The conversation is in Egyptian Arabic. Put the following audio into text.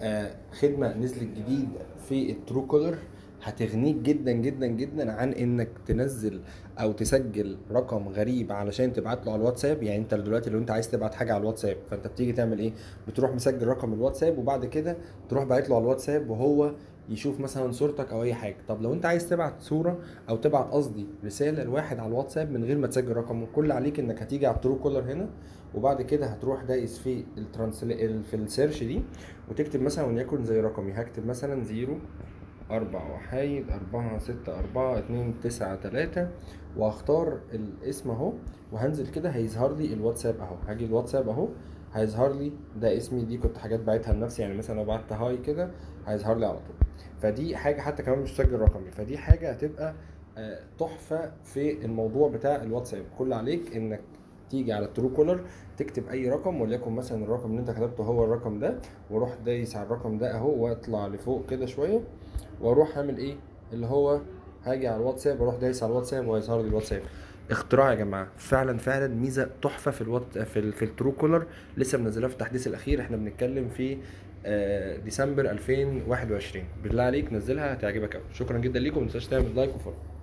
آه خدمه نزلت جديد في الترو كولر هتغنيك جدا جدا جدا عن انك تنزل او تسجل رقم غريب علشان تبعت له على الواتساب يعني انت دلوقتي لو انت عايز تبعت حاجه على الواتساب فانت بتيجي تعمل ايه بتروح مسجل رقم الواتساب وبعد كده تروح باعت له على الواتساب وهو يشوف مثلا صورتك او اي حاجه طب لو انت عايز تبعت صوره او تبعت قصدي رساله لواحد على الواتساب من غير ما تسجل رقمه كل اللي عليك انك هتيجي على الترو كولر هنا وبعد كده هتروح دايس في الترانسل في السيرش دي وتكتب مثلا وليكن زي رقمي هكتب مثلا زيرو أربعة وحايد أربعة ستة أربعة اتنين تسعة تلاتة وهختار الاسم أهو وهنزل كده هيظهر لي الواتساب أهو هاجي الواتساب أهو هيظهر لي ده اسمي دي كنت حاجات باعتها لنفسي يعني مثلا لو بعت هاي كده هيظهر لي على طول فدي حاجة حتى كمان مش مسجل رقمي فدي حاجة هتبقى آه، تحفة في الموضوع بتاع الواتساب كل عليك انك تيجي على الترو كولر تكتب اي رقم وليكن مثلا الرقم اللي انت كتبته هو الرقم ده واروح دايس على الرقم ده اهو واطلع لفوق كده شويه واروح اعمل ايه اللي هو هاجي على الواتساب واروح دايس على الواتساب وهيظهر لي الواتساب اختراع يا جماعه فعلا فعلا ميزه تحفه في الوات في, ال... في الترو كولر لسه منزلها في التحديث الاخير احنا بنتكلم في آه، ديسمبر 2021 بالله عليك نزلها هتعجبك قوي شكرا جدا ليكم ما تنساش تعمل لايك وفولو